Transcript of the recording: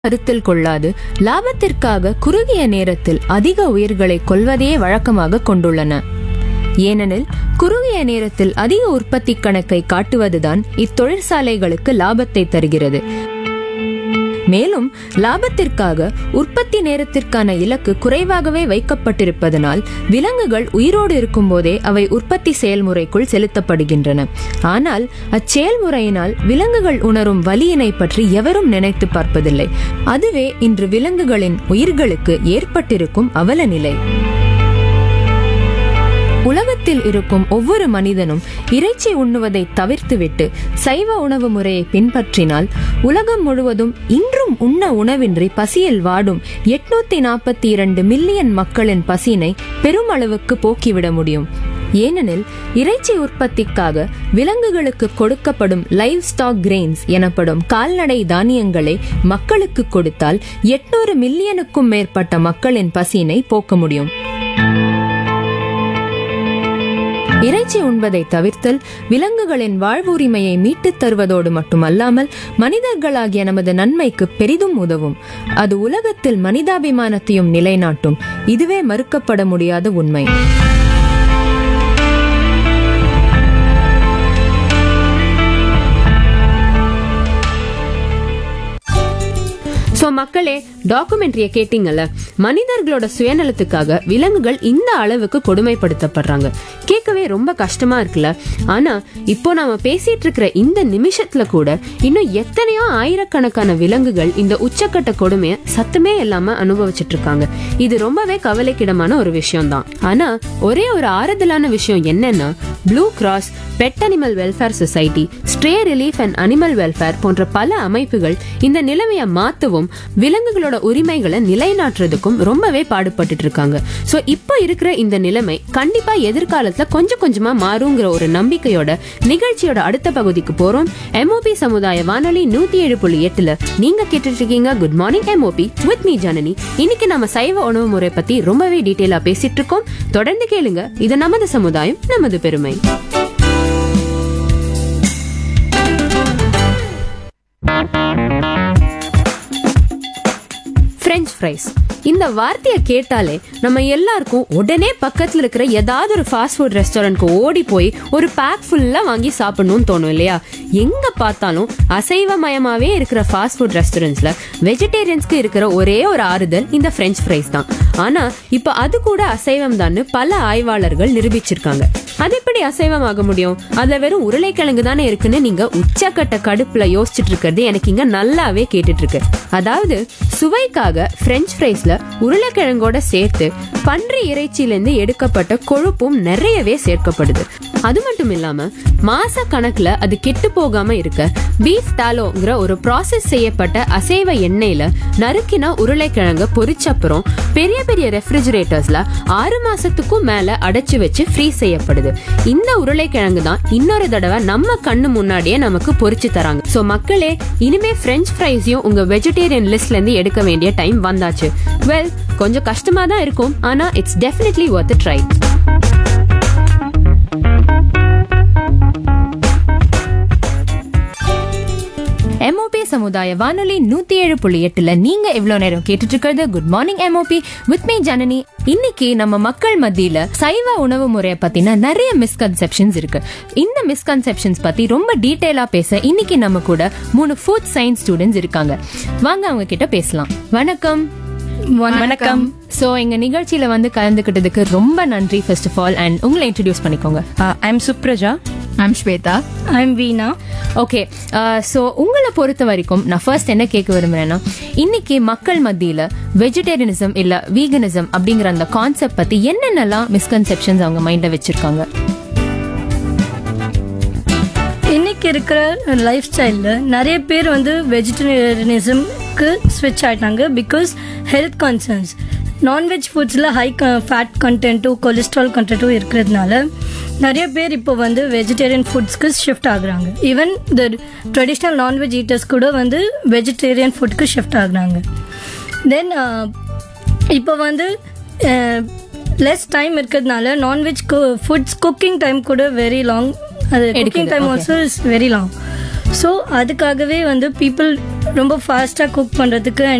கருத்தில் கொள்ளாது லாபத்திற்காக குறுகிய நேரத்தில் அதிக உயிர்களை கொல்வதையே வழக்கமாக கொண்டுள்ளன ஏனெனில் குறுகிய நேரத்தில் அதிக உற்பத்தி கணக்கை காட்டுவதுதான் இத்தொழிற்சாலைகளுக்கு லாபத்தை தருகிறது மேலும் லாபத்திற்காக உற்பத்தி நேரத்திற்கான இலக்கு குறைவாகவே வைக்கப்பட்டிருப்பதனால் விலங்குகள் உயிரோடு இருக்கும்போதே அவை உற்பத்தி செயல்முறைக்குள் செலுத்தப்படுகின்றன ஆனால் அச்செயல்முறையினால் விலங்குகள் உணரும் வலியினை பற்றி எவரும் நினைத்து பார்ப்பதில்லை அதுவே இன்று விலங்குகளின் உயிர்களுக்கு ஏற்பட்டிருக்கும் அவல நிலை உலகத்தில் இருக்கும் ஒவ்வொரு மனிதனும் இறைச்சி உண்ணுவதை தவிர்த்துவிட்டு சைவ உணவு முறையை பின்பற்றினால் உலகம் முழுவதும் இன்றும் உண்ண உணவின்றி பசியில் வாடும் எட்நூத்தி நாற்பத்தி இரண்டு மில்லியன் மக்களின் பசியினை பெருமளவுக்கு போக்கிவிட முடியும் ஏனெனில் இறைச்சி உற்பத்திக்காக விலங்குகளுக்கு கொடுக்கப்படும் லைவ் ஸ்டாக் கிரெயின்ஸ் எனப்படும் கால்நடை தானியங்களை மக்களுக்கு கொடுத்தால் எட்நூறு மில்லியனுக்கும் மேற்பட்ட மக்களின் பசியினை போக்க முடியும் இறைச்சி உண்பதை தவிர்த்தல் விலங்குகளின் வாழ்வுரிமையை மீட்டுத் தருவதோடு மட்டுமல்லாமல் மனிதர்களாகிய நமது நன்மைக்கு பெரிதும் உதவும் அது உலகத்தில் மனிதாபிமானத்தையும் நிலைநாட்டும் இதுவே மறுக்கப்பட முடியாத உண்மை சோ மக்களே டாக்குமெண்ட்ரிய கேட்டீங்கல்ல மனிதர்களோட சுயநலத்துக்காக விலங்குகள் இந்த அளவுக்கு கொடுமைப்படுத்தப்படுறாங்க கேட்கவே ரொம்ப கஷ்டமா இருக்குல்ல ஆனா இப்போ நாம பேசிட்டு இருக்கிற இந்த நிமிஷத்துல கூட இன்னும் எத்தனையோ ஆயிரக்கணக்கான விலங்குகள் இந்த உச்சக்கட்ட கொடுமைய சத்தமே இல்லாம அனுபவிச்சிட்டு இருக்காங்க இது ரொம்பவே கவலைக்கிடமான ஒரு விஷயம் தான் ஆனா ஒரே ஒரு ஆறுதலான விஷயம் என்னன்னா blue cross pet animal welfare society stray relief and animal welfare போன்ற பல அமைப்புகள் இந்த நிலைமையை மாத்தவும் விலங்குகளோட உரிமைகளை நிலைநாட்டுறதுக்கும் ரொம்பவே பாடுபட்டுட்டு இருக்காங்க சோ இப்போ இருக்கிற இந்த நிலைமை கண்டிப்பா எதிர்காலத்துல கொஞ்சம் கொஞ்சமா மாறுங்கிற ஒரு நம்பிக்கையோட நிகழ்ச்சியோட அடுத்த பகுதிக்கு போறோம் எம்ஓபி சமுதாய வானொலி நூத்தி ஏழு புள்ளி எட்டுல நீங்க கேட்டுட்டு இருக்கீங்க good morning M O P with me Janani இன்னைக்கு நம்ம சைவ உணவு முறை பத்தி ரொம்பவே டீட்டெயிலா பேசிட்டு இருக்கோம் தொடர்ந்து கேளுங்க இது நமது சமுதாயம் நமது பெருமை பிரெஞ்ச் ஃப்ரைஸ் இந்த வார்த்தையை கேட்டாலே நம்ம எல்லாருக்கும் உடனே பக்கத்துல இருக்கிற ஏதாவது ஒரு ஃபாஸ்ட் ஃபுட் ரெஸ்டாரண்ட்க்கு ஓடி போய் ஒரு பேக் ஃபுல்லா வாங்கி சாப்பிடணும்னு தோணும் இல்லையா எங்க பார்த்தாலும் அசைவமயமாவே இருக்கிற ஃபாஸ்ட் ஃபுட் ரெஸ்டாரண்ட்ஸ்ல வெஜிடேரியன்ஸ்க்கு இருக்கிற ஒரே ஒரு ஆறுதல் இந்த பிரெஞ்ச் ஃப்ரைஸ் தான் ஆனா இப்ப அது கூட அசைவம் தான் பல ஆய்வாளர்கள் நிரூபிச்சிருக்காங்க அது எப்படி அசைவம் ஆக முடியும் அதுல வெறும் உருளைக்கிழங்கு தானே இருக்குன்னு நீங்க உச்சக்கட்ட கடுப்புல யோசிச்சுட்டு இருக்கிறது எனக்கு இங்க நல்லாவே கேட்டுட்டு இருக்கு அதாவது சுவைக்காக பிரெஞ்ச் ஃப்ரைஸ்ல உருளைக்கிழங்கோட சேர்த்து பன்றி இறைச்சியில இருந்து எடுக்கப்பட்ட கொழுப்பும் நிறையவே சேர்க்கப்படுது அது மட்டும் இல்லாம மாச கணக்குல அது கெட்டு போகாம இருக்க பீஃப் டாலோங்கிற ஒரு ப்ராசஸ் செய்யப்பட்ட அசைவ எண்ணெயில நறுக்கின உருளைக்கிழங்க பொரிச்சப்புறம் பெரிய பெரிய ரெஃப்ரிஜரேட்டர்ஸ்ல ஆறு மாசத்துக்கும் மேல அடைச்சு வச்சு ஃப்ரீஸ் செய்யப்படுது இந்த உருளைக்கிழங்கு தான் இன்னொரு தடவை நம்ம கண்ணு முன்னாடியே நமக்கு பொரிச்சு தராங்க சோ மக்களே இனிமே பிரெஞ்ச் ஃப்ரைஸையும் உங்க வெஜிடேரியன் லிஸ்ட்ல இருந்து எடுக்க வேண்டிய டைம் வந்தாச்சு வெல் கொஞ்சம் கஷ்டமா தான் இருக்கும் ஆனா it's definitely worth try M O P சமுதாய வானொலி நூத்தி ஏழு புள்ளி எட்டுல நீங்க இவ்வளவு நேரம் கேட்டுட்டு இருக்கிறது good morning M O P with me Janani இன்னைக்கு நம்ம மக்கள் மத்தியில சைவ உணவு முறைய பத்தின நிறைய மிஸ்கன்செப்ஷன்ஸ் இருக்கு இந்த மிஸ்கன்செப்ஷன்ஸ் பத்தி ரொம்ப டீடைலா பேச இன்னைக்கு நம்ம கூட மூணு ஃபுட் சயின்ஸ் ஸ்டூடெண்ட்ஸ் இருக்காங்க வாங்க அவங்க கிட்ட பேசலாம் வணக்கம் வணக்கம் சோ எங்க நிகழ்ச்சியில வந்து கலந்துக்கிட்டதுக்கு ரொம்ப நன்றி ஃபர்ஸ்ட் ஆஃப் ஆல் அண்ட் உங்களை இன்ட்ரடியூஸ் பண்ணிக்கோங்க I'm Supraja I'm Swetha I'm Veena okay so உங்களை பொறுத்த வரைக்கும் நான் ஃபர்ஸ்ட் என்ன கேட்க விரும்புறேன்னா இன்னைக்கு மக்கள் மத்தியில வெஜிடேரியனிசம் இல்ல வீகனிசம் அப்படிங்கிற அந்த கான்செப்ட் பத்தி என்னென்னலாம் மிஸ்கன்செப்ஷன்ஸ் அவங்க மைண்ட்ல வச்சிருக்காங்க இன்னைக்கு இருக்கிற லைஃப் ஸ்டைலில் நிறைய பேர் வந்து வெஜிடேரியனிசம்க்கு ஸ்விட்ச் ஆயிட்டாங்க பிகாஸ் ஹெல்த் கன்சர்ன்ஸ் நான்வெஜ் ஃபுட்ஸில் ஹை ஃபேட் கண்டென்ட்டும் கொலஸ்ட்ரால் கண்டென்ட்டும் இருக்கிறதுனால நிறைய பேர் இப்போ வந்து வெஜிடேரியன் ஃபுட்ஸ்க்கு ஷிஃப்ட் ஆகுறாங்க even the traditional non veg eaters கூட வந்து வெஜிடேரியன் ஃபுட்க்கு ஷிஃப்ட் ஆகுறாங்க தென் இப்போ வந்து லெஸ் டைம் இருக்கிறதுனால நான்வெஜ் ஃபுட்ஸ் குக்கிங் டைம் கூட வெரி லாங் அது cooking time also is very long so அதுக்காகவே வந்து பீப்புள் ரொம்ப ஃபாஸ்ட்டாக குக் பண்ணுறதுக்கு